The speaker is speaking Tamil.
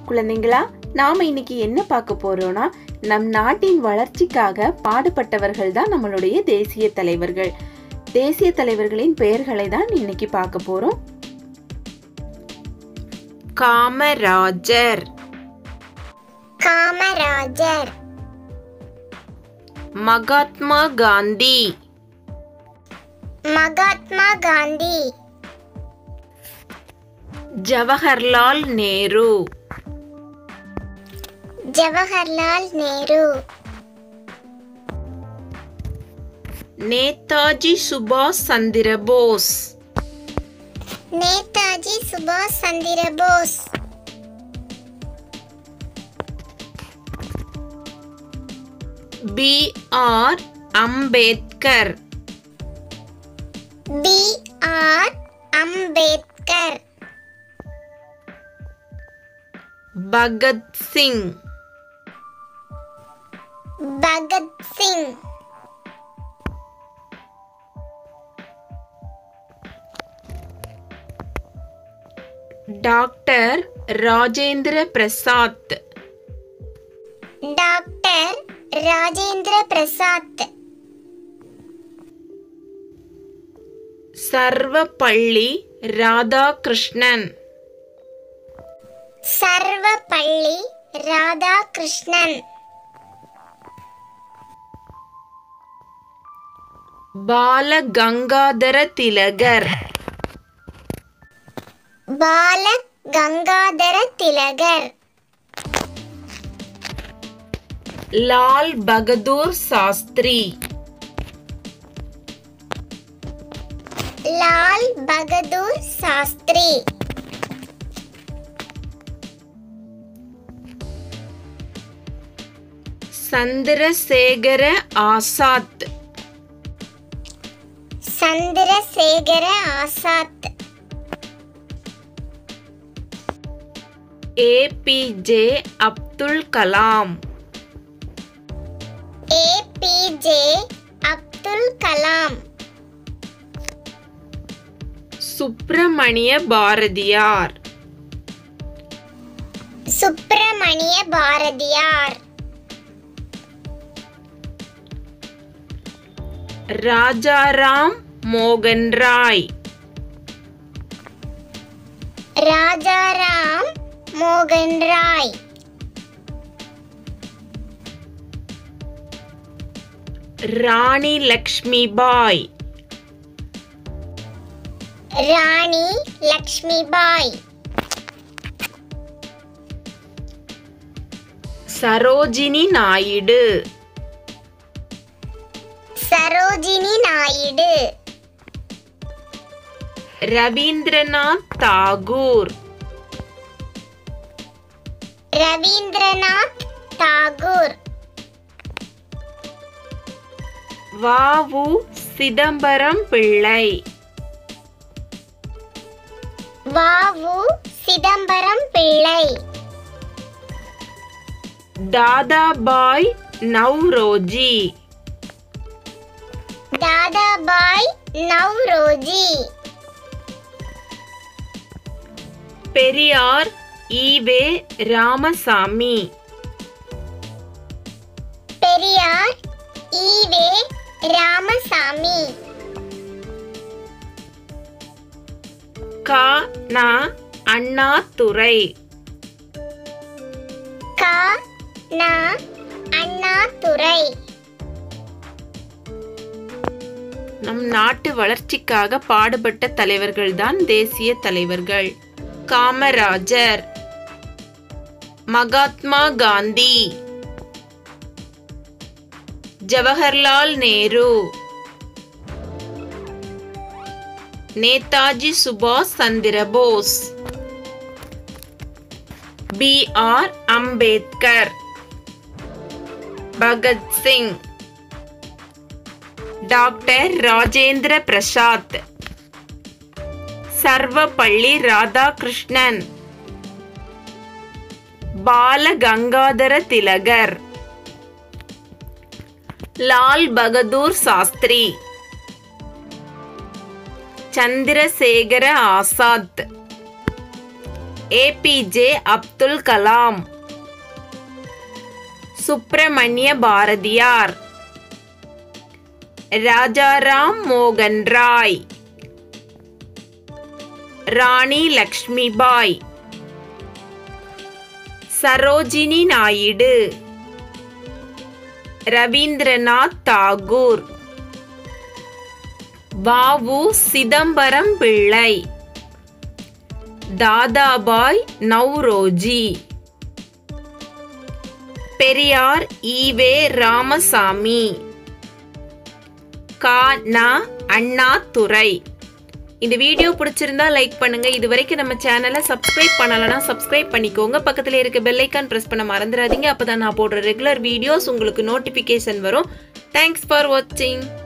குழந்தைங்களா நாம இன்னைக்கு என்ன பார்க்க போறோம்னா நம் நாட்டின் வளர்ச்சிக்காக பாடுபட்டவர்கள் தான் நம்மளுடைய தேசிய தலைவர்கள் தேசிய தலைவர்களின் பெயர்களை தான் இன்னைக்கு பார்க்க போறோம் காமராஜர் காமராஜர் மகாத்மா காந்தி மகாத்மா காந்தி ஜவஹர்லால் நேரு ஜவஹர்லால் நேரு நேதாஜி சுபாஷ் சந்திர போஸ் நேதாஜி சுபாஷ் சந்திர Bose B R Ambedkar B R Ambedkar Bhagat Singh Bhagat Singh doctor Rajendra Prasad doctor Rajendra Prasad Sarvepalli Radhakrishnan Sarvepalli Radhakrishnan பால கங்காதர திலகர் பால கங்காதர திலகர் லால் பகதூர் சாஸ்திரி லால் பகதூர் சாஸ்திரி சந்திரசேகர ஆசாத் சந்திரசேகர ஆசாத் ஏபிஜே அப்துல் கலாம் ஏபிஜே அப்துல் கலாம் சுப்பிரமணிய பாரதியார் சுப்பிரமணிய பாரதியார் ராஜாராம் மோகன் ராய் ராஜாராம் மோகன் ராய் ராணி லக்ஷ்மிபாய் ராணி லக்ஷ்மிபாய் சரோஜினி நாயுடு சரோஜினி நாயுடு ரவீந்திரநாத் தாகூர் ரவீந்திரநாத் தாகூர் வாவு சிதம்பரம் பிள்ளை வாவு சிதம்பரம் பிள்ளை தாதாபாய் நவ்ரோஜி தாதாபாய் நவ்ரோஜி பெரியார் ஈவே ராமசாமி பெரியார் ஈவே ராமசாமி கா நா அண்ணாதுரை க ந அண்ணாதுரை நம் நாட்டு வளர்ச்சிக்காக பாடுபட்ட தலைவர்கள்தான் தேசிய தலைவர்கள் காமராஜர் மகாத்மா காந்தி ஜவஹர்லால் நேரு நேதாஜி சுபாஷ் சந்திர Bose B R Ambedkar Bhagat Singh doctor Rajendra Prasad Sarvepalli Radhakrishnan பால கங்காதர திலகர் லால் பகதூர் சாஸ்திரி சந்திரசேகர ஆசாத் ஏபிஜே அப்துல் கலாம் சுப்பிரமணிய பாரதியார் ராஜாராம் மோகன் ராய் ராணி லக்ஷ்மிபாய் சரோஜினி நாயுடு ரவீந்திரநாத் தாகூர் வாவு சிதம்பரம் பிள்ளை தாதாபாய் நவ்ரோஜி பெரியார் ஈவே ராமசாமி கா நா அண்ணாதுரை இந்த வீடியோ பிடிச்சிருந்தா லைக் பண்ணுங்க இது வரைக்கும் நம்ம சேனலை சப்ஸ்கிரைப் பண்ணலைன்னா சப்ஸ்கிரைப் பண்ணிக்கோங்க பக்கத்துல இருக்க பெல் ஐக்கான் பிரஸ் பண்ண மறந்துடாதீங்க அப்பதான் நான் போடுற ரெகுலர் வீடியோஸ் உங்களுக்கு நோட்டிஃபிகேஷன் வரும் தேங்க்ஸ் ஃபார் வாட்சிங்